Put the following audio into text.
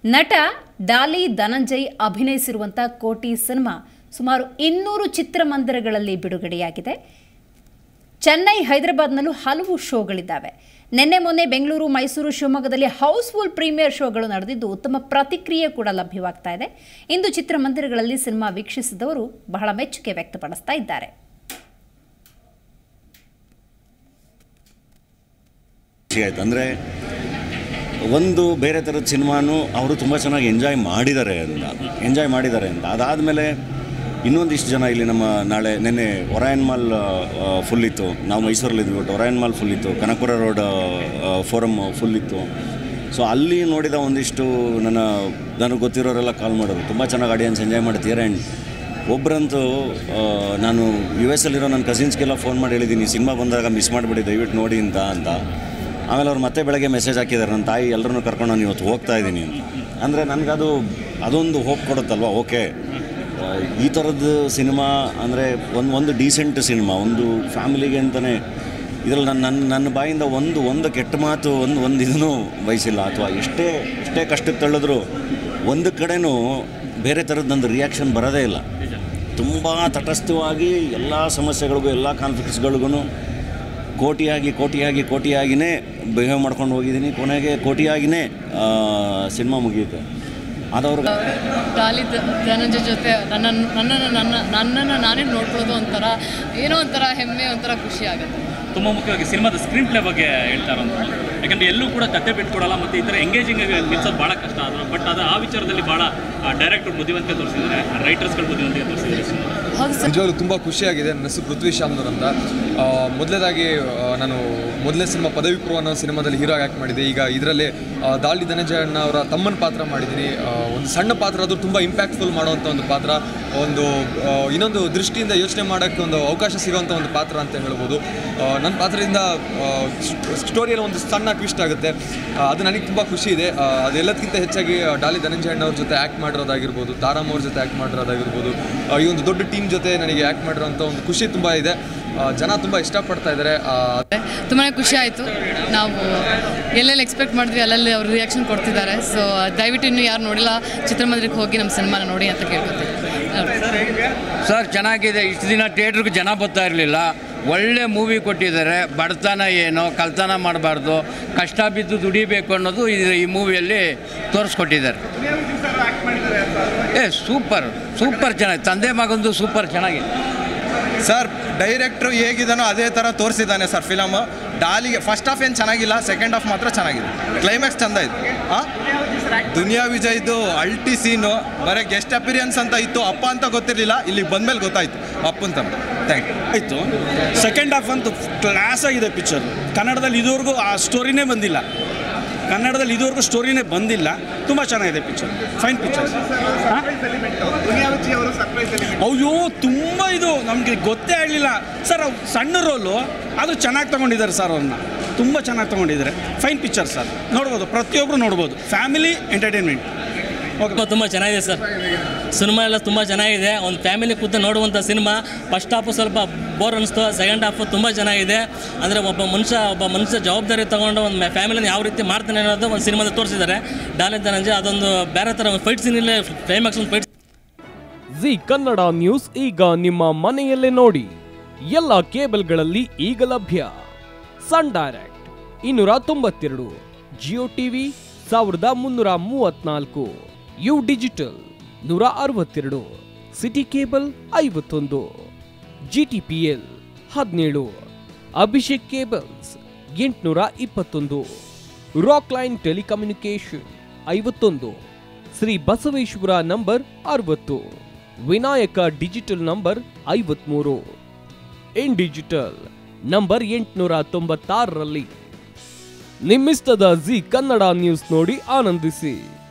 ನಟ ಡಾಲಿ ಧನಂಜಯ್ ಅಭಿನಯಿಸಿರುವಂಥ ಕೋಟಿ ಸಿನಿಮಾ ಸುಮಾರು ಇನ್ನೂರು ಚಿತ್ರಮಂದಿರಗಳಲ್ಲಿ ಬಿಡುಗಡೆಯಾಗಿದೆ ಚೆನ್ನೈ ಹೈದರಾಬಾದ್ನಲ್ಲೂ ಹಲವು ಶೋಗಳಿದ್ದಾವೆ ನಿನ್ನೆ ಮೊನ್ನೆ ಬೆಂಗಳೂರು ಮೈಸೂರು ಶಿವಮೊಗ್ಗದಲ್ಲಿ ಹೌಸ್ಫುಲ್ ಪ್ರೀಮಿಯರ್ ಶೋಗಳು ನಡೆದಿದ್ದು ಉತ್ತಮ ಪ್ರತಿಕ್ರಿಯೆ ಕೂಡ ಲಭ್ಯವಾಗ್ತಾ ಇದೆ ಇಂದು ಚಿತ್ರಮಂದಿರಗಳಲ್ಲಿ ಸಿನಿಮಾ ವೀಕ್ಷಿಸಿದವರು ಬಹಳ ಮೆಚ್ಚುಗೆ ವ್ಯಕ್ತಪಡಿಸ್ತಾ ಇದ್ದಾರೆ ಖುಷಿ ಆಯ್ತು ಅಂದರೆ ಒಂದು ಬೇರೆ ಥರದ ಸಿನಿಮಾನು ಅವರು ತುಂಬ ಚೆನ್ನಾಗಿ ಎಂಜಾಯ್ ಮಾಡಿದ್ದಾರೆ ಅಂತ ಎಂಜಾಯ್ ಮಾಡಿದ್ದಾರೆ ಅಂತ ಅದಾದಮೇಲೆ ಇನ್ನೊಂದಿಷ್ಟು ಜನ ಇಲ್ಲಿ ನಮ್ಮ ನಾಳೆ ನಿನ್ನೆ ಒರಾಯನ್ ಮಾಲ್ ಫುಲ್ ಇತ್ತು ನಾವು ಮೈಸೂರಲ್ಲಿ ಇದ್ವಿ ಬಟ್ ಒರಾಯನ್ ಮಾಲ್ ಫುಲ್ ಇತ್ತು ಕನಕಪುರ ರೋಡ್ ಫೋರಮ್ ಫುಲ್ ಇತ್ತು ಸೊ ಅಲ್ಲಿ ನೋಡಿದ ಒಂದಿಷ್ಟು ನನ್ನ ನನಗೆ ಗೊತ್ತಿರೋರೆಲ್ಲ ಕಾಲ್ ಮಾಡೋರು ತುಂಬ ಚೆನ್ನಾಗಿ ಆಡಿಯನ್ಸ್ ಎಂಜಾಯ್ ಮಾಡ್ತಿದ್ದಾರೆ ಆ್ಯಂಡ್ ಒಬ್ಬರಂತೂ ಆ, ನಾನು ಯು ಎಸ್ ಅಲ್ಲಿರೋ ನನ್ನ ಕಸಿನ್ಸ್ಗೆಲ್ಲ ಫೋನ್ ಮಾಡಿ ಹೇಳಿದ್ದೀನಿ ಸಿನಿಮಾ ಬಂದಾಗ ಮಿಸ್ ಮಾಡಿಬಿಡಿ ದಯವಿಟ್ಟು ನೋಡಿ ಅಂತ ಅಂತ ಆಮೇಲೆ ಅವ್ರು ಮತ್ತೆ ಬೆಳಗ್ಗೆ ಮೆಸೇಜ್ ಹಾಕಿದ್ದಾರೆ ನನ್ನ ತಾಯಿ ಎಲ್ಲರನ್ನೂ ಕರ್ಕೊಂಡು ನಾನು ಇವತ್ತು ಹೋಗ್ತಾ ಇದ್ದೀನಿ ಅಂತ ಅಂದರೆ ನನಗದು ಅದೊಂದು ಹೋಪ್ ಕೊಡುತ್ತಲ್ವ ಓಕೆ ಆ, ಈ ಥರದ್ದು ಸಿನಿಮಾ ಅಂದರೆ ಒಂದು ಒಂದು ಡೀಸೆಂಟ್ ಸಿನಿಮಾ ಒಂದು ಫ್ಯಾಮಿಲಿಗೆ ಅಂತಲೇ ಇದರಲ್ಲಿ ನನ್ನ ನನ್ನ ನನ್ನ ಬಾಯಿಂದ ಒಂದು ಒಂದು ಕೆಟ್ಟ ಮಾತು ಒಂದು ಒಂದು ಇದನ್ನು ಬಯಸಿಲ್ಲ ಅಥವಾ ಎಷ್ಟೇ ಎಷ್ಟೇ ಕಷ್ಟಕ್ಕೆ ತಳ್ಳಿದ್ರು ಒಂದು ಕಡೆನೂ ಬೇರೆ ಥರದ್ದು ನಂದು ರಿಯಾಕ್ಷನ್ ಬರೋದೇ ಇಲ್ಲ ತುಂಬ ತಟಸ್ಥವಾಗಿ ಎಲ್ಲ ಸಮಸ್ಯೆಗಳಿಗೂ ಎಲ್ಲ ಕಾನ್ಫ್ಲಿಕ್ಟ್ಸ್ಗಳಿಗೂ ಕೋಟಿಯಾಗಿ ಕೋಟಿಯಾಗಿ ಕೋಟಿಯಾಗಿನೇ ಬಿಹೇವ್ ಮಾಡ್ಕೊಂಡು ಹೋಗಿದ್ದೀನಿ ಕೊನೆಗೆ ಕೋಟಿಯಾಗಿನೇ ಸಿನಿಮಾ ಮುಗಿಯುತ್ತೆ ಅದವ್ರ ಡಾಲಿ ದ- ಧನಂಜಯ ಜೊತೆ ನನ್ನ ನನ್ನನ್ನು ನನ್ನ ನನ್ನನ್ನು ನಾನೇ ನೋಡ್ಕೊಳ್ಳೋದು ಒಂಥರ ಏನೋ ಒಂಥರ ಹೆಮ್ಮೆ ಒಂಥರ ಖುಷಿ ಆಗುತ್ತೆ ತುಂಬ ಮುಖ್ಯವಾಗಿ ಸಿನಿಮಾದ ಸ್ಕ್ರೀನ್ ಪ್ಲೇ ಬಗ್ಗೆ ಹೇಳ್ತಾರೆ ಅಂತ ಯಾಕಂದ್ರೆ ಎಲ್ಲೂ ಕೂಡ ತಟ್ಟೆ ಬಿಟ್ಕೊಡಲ್ಲ ಮತ್ತು ಈ ಥರ ಎಂಗೇಜಿಂಗ್ ನಿಲ್ಸೋದು ಭಾಳ ಕಷ್ಟ ಆದರೂ ಬಟ್ ಅದು ಆ ವಿಚಾರದಲ್ಲಿ ಭಾಳ ಡೈರೆಕ್ಟರ್ ಬುದ್ಧಿವಂತಿಕೆ ತೋರಿಸಿದ್ದಾರೆ ರೈಟರ್ಸ್ಗಳು ಬುದ್ಧಿವಂತಿಕೆ ತೋರಿಸಿದ್ದಾರೆ ಹೌದು ಸರ್ ನಿಜವಾಗ್ಲೂ ತುಂಬ ಖುಷಿಯಾಗಿದೆ ನನ್ನ ಹೆಸರು ಪೃಥ್ವಿ ಶ್ಯಾಮ್ನೂರ್ ಅಂತ ಆ, ಮೊದಲನೇದಾಗಿ ಆ, ನಾನು ಮೊದಲನೇ ಸಿನಿಮಾ ಪದವಿ ಪೂರ್ವ ಅನ್ನೋ ಸಿನಿಮಾದಲ್ಲಿ ಹೀರೋ ಆ್ಯಕ್ಟ್ ಮಾಡಿದ್ದೆ ಈಗ ಇದರಲ್ಲಿ ದಾಳಿ ಧನಂಜಯಣ್ಣ ಅವರ ತಮ್ಮನ ಪಾತ್ರ ಮಾಡಿದ್ದೀನಿ ಆ, ಒಂದು ಸಣ್ಣ ಪಾತ್ರ ಅದು ತುಂಬ ಇಂಪ್ಯಾಕ್ಟ್ಫುಲ್ ಮಾಡುವಂಥ ಒಂದು ಪಾತ್ರ ಒಂದು ಆ, ಇನ್ನೊಂದು ದೃಷ್ಟಿಯಿಂದ ಯೋಚನೆ ಮಾಡೋಕ್ಕೆ ಒಂದು ಅವಕಾಶ ಸಿಗುವಂಥ ಒಂದು ಪಾತ್ರ ಅಂತ ಹೇಳ್ಬೋದು ಆ, ನನ್ನ ಪಾತ್ರದಿಂದ ಸ್ಟೋರಿಯಲ್ಲಿ ಒಂದು ಸಣ್ಣ ಟ್ವಿಸ್ಟ್ ಆಗುತ್ತೆ ಆ, ಅದು ನನಗೆ ತುಂಬ ಖುಷಿ ಇದೆ ಆ, ಅದೆಲ್ಲದಕ್ಕಿಂತ ಹೆಚ್ಚಾಗಿ ಆ, ಡಾಲಿ ಧನಂಜಯಣ್ಣ ಅವ್ರ ಜೊತೆ ಆ್ಯಕ್ಟ್ ಮಾಡಿರೋದಾಗಿರ್ಬೋದು ತಾರಾಮ್ ಅವ್ರ ಜೊತೆ ಆ್ಯಕ್ಟ್ ಮಾಡಿರೋದಾಗಿರ್ಬೋದು ಆ, ಈ ಒಂದು ದೊಡ್ಡ ಟೀಮ್ ಜೊತೆ ನನಗೆ ಆ್ಯಕ್ಟ್ ಮಾಡಿರೋಂಥ ಒಂದು ಖುಷಿ ತುಂಬ ಇದೆ ಆ, ಜನ ತುಂಬ ಇಷ್ಟಪಡ್ತಾ ಇದ್ದಾರೆ ಆ, ತುಂಬಾ ಖುಷಿ ಆಯಿತು ನಾವು ಎಲ್ಲೆಲ್ಲಿ ಎಕ್ಸ್ಪೆಕ್ಟ್ ಮಾಡಿದ್ವಿ ಅಲ್ಲಲ್ಲಿ ಅವ್ರು ರಿಯಾಕ್ಷನ್ ಕೊಡ್ತಿದ್ದಾರೆ ಸೊ ದಯವಿಟ್ಟು ಇನ್ನೂ ಯಾರು ನೋಡಿಲ್ಲ ಚಿತ್ರಮಂದಿರಕ್ಕೆ ಹೋಗಿ ನಮ್ಮ ಸಿನಿಮಾನ ನೋಡಿ ಅಂತ ಕೇಳ್ಕೊತೀನಿ ಸರ್ ಚೆನ್ನಾಗಿದೆ ಇಷ್ಟು ದಿನ ಥಿಯೇಟ್ರಿಗೆ ಜನ ಬರ್ತಾ ಇರಲಿಲ್ಲ ಒಳ್ಳೆ ಮೂವಿ ಕೊಟ್ಟಿದ್ದಾರೆ ಬಡತನ ಏನು ಕಳ್ತನ ಮಾಡಬಾರ್ದು ಕಷ್ಟ ಬಿದ್ದು ದುಡಿಬೇಕು ಅನ್ನೋದು ಇದು ಈ ಮೂವಿಯಲ್ಲಿ ತೋರಿಸ್ಕೊಟ್ಟಿದ್ದಾರೆ ಏ ಸೂಪರ್ ಸೂಪರ್ ಚೆನ್ನಾಗಿ ತಂದೆ ಮಗಂದು ಸೂಪರ್ ಚೆನ್ನಾಗಿದೆ ಸರ್ ಡೈರೆಕ್ಟ್ರು ಹೇಗಿದಾನೋ ಅದೇ ಥರ ತೋರಿಸಿದ್ದಾನೆ ಸರ್ ಫಿಲಮ್ ಡಾಲಿಗೆ ಫಸ್ಟ್ ಹಾಫ್ ಏನು ಚೆನ್ನಾಗಿಲ್ಲ ಸೆಕೆಂಡ್ ಹಾಫ್ ಮಾತ್ರ ಚೆನ್ನಾಗಿದೆ ಕ್ಲೈಮ್ಯಾಕ್ಸ್ ಚಂದ ಇದೆ ಹಾಂ ದುನಿಯಾ ವಿಜಯ್ದು ಅಲ್ಟಿ ಸೀನು ಬರೀ ಗೆಸ್ಟ್ ಅಪಿರಿಯನ್ಸ್ ಅಂತ ಇತ್ತು ಅಪ್ಪ ಅಂತ ಗೊತ್ತಿರಲಿಲ್ಲ ಇಲ್ಲಿಗೆ ಬಂದಮೇಲೆ ಗೊತ್ತಾಯ್ತು ಅಪ್ಪನ ತಮ್ಮ ಥ್ಯಾಂಕ್ ಯು ಆಯಿತು ಸೆಕೆಂಡ್ ಹಾಫ್ ಅಂತೂ ಕ್ಲಾಸ್ ಆಗಿದೆ ಪಿಕ್ಚರ್ ಕನ್ನಡದಲ್ಲಿ ಇದುವರೆಗೂ ಆ ಸ್ಟೋರಿನೇ ಬಂದಿಲ್ಲ ಕನ್ನಡದಲ್ಲಿ ಇದುವರೆಗೂ ಸ್ಟೋರಿನೇ ಬಂದಿಲ್ಲ ತುಂಬ ಚೆನ್ನಾಗಿದೆ ಪಿಕ್ಚರ್ ಫೈನ್ ಪಿಕ್ಚರ್ ಅಯ್ಯೋ ತುಂಬ ಇದು ನಮಗೆ ಗೊತ್ತೇ ಆಗಲಿಲ್ಲ ಸರ್ ಅವ್ರು ಸಣ್ಣ ರೋಲು ಅದು ಚೆನ್ನಾಗಿ ತೊಗೊಂಡಿದ್ದಾರೆ ಸರ್ ಅವ್ರನ್ನ ತುಂಬ ಚೆನ್ನಾಗಿ ತೊಗೊಂಡಿದ್ದಾರೆ ಫೈನ್ ಪಿಕ್ಚರ್ ಸರ್ ನೋಡ್ಬೋದು ಪ್ರತಿಯೊಬ್ಬರು ನೋಡ್ಬೋದು ಫ್ಯಾಮಿಲಿ ಎಂಟರ್ಟೈನ್ಮೆಂಟ್ ಓಕೆ ತುಂಬ ಚೆನ್ನಾಗಿದೆ ಸರ್ ಸಿನಿಮಾ ಎಲ್ಲ ತುಂಬ ಚೆನ್ನಾಗಿದೆ ಒಂದು ಫ್ಯಾಮಿಲಿ ಕೂತು ನೋಡುವಂಥ ಸಿನಿಮಾ ಫಸ್ಟ್ ಹಾಫು ಸ್ವಲ್ಪ ಬೋರ್ ಅನಿಸ್ತು ಸೆಕೆಂಡ್ ಹಾಫು ತುಂಬ ಚೆನ್ನಾಗಿದೆ ಅಂದರೆ ಒಬ್ಬ ಮನುಷ್ಯ ಒಬ್ಬ ಮನುಷ್ಯ ಜವಾಬ್ದಾರಿ ತೊಗೊಂಡು ಒಂದು ಫ್ಯಾಮಿಲಿನ ಯಾವ ರೀತಿ ಮಾಡ್ತಾನೆ ಅನ್ನೋದು ಒಂದು ಸಿನಿಮಾದಲ್ಲಿ ತೋರಿಸಿದ್ದಾರೆ ಡಾಲಿ ಧನಂಜಯ ಅದೊಂದು ಬೇರೆ ಥರ ಒಂದು ಫೈಟ್ ಸೀನಲ್ಲೇ ಕ್ಲೈಮ್ಯಾಕ್ಸ್ ಒಂದು ಫೈಟ್ ಜಿ ಕನ್ನಡ ನ್ಯೂಸ್ ಈಗ ನಿಮ್ಮ ಮನೆಯಲ್ಲೇ ನೋಡಿ ಎಲ್ಲ ಕೇಬಲ್ಗಳಲ್ಲಿ ಈಗ ಲಭ್ಯ ಸನ್ ಡೈರೆಕ್ಟ್ ಇನ್ನೂರ ತೊಂಬತ್ತೆರಡು ಜಿಯೋ ಟಿವಿ ಸಾವಿರದ ಮುನ್ನೂರ ಮೂವತ್ನಾಲ್ಕು ಯು ಡಿಜಿಟಲ್ ನೂರ ಅರವತ್ತೆರಡು ಸಿಟಿ ಕೇಬಲ್ ಐವತ್ತೊಂದು ಜಿಟಿಪಿಎಲ್ ಹದಿನೇಳು ಅಭಿಷೇಕ್ ಕೇಬಲ್ಸ್ ಎಂಟುನೂರ ಇಪ್ಪತ್ತೊಂದು ರಾಕ್ ಲೈನ್ ಟೆಲಿಕಮ್ಯುನಿಕೇಶನ್ ಐವತ್ತೊಂದು ಶ್ರೀ ಬಸವೇಶ್ವರ ನಂಬರ್ ಅರವತ್ತು ವಿನಾಯಕ ಡಿಜಿಟಲ್ ನಂಬರ್ ಐವತ್ಮೂರು ಇನ್ ಡಿಜಿಟಲ್ ನಂಬರ್ ಎಂಟುನೂರ ತೊಂಬತ್ತಾರರಲ್ಲಿ ನಿಮ್ಮಿಸ್ತದ ಜಿ ಕನ್ನಡ ನ್ಯೂಸ್ ನೋಡಿ ಆನಂದಿಸಿ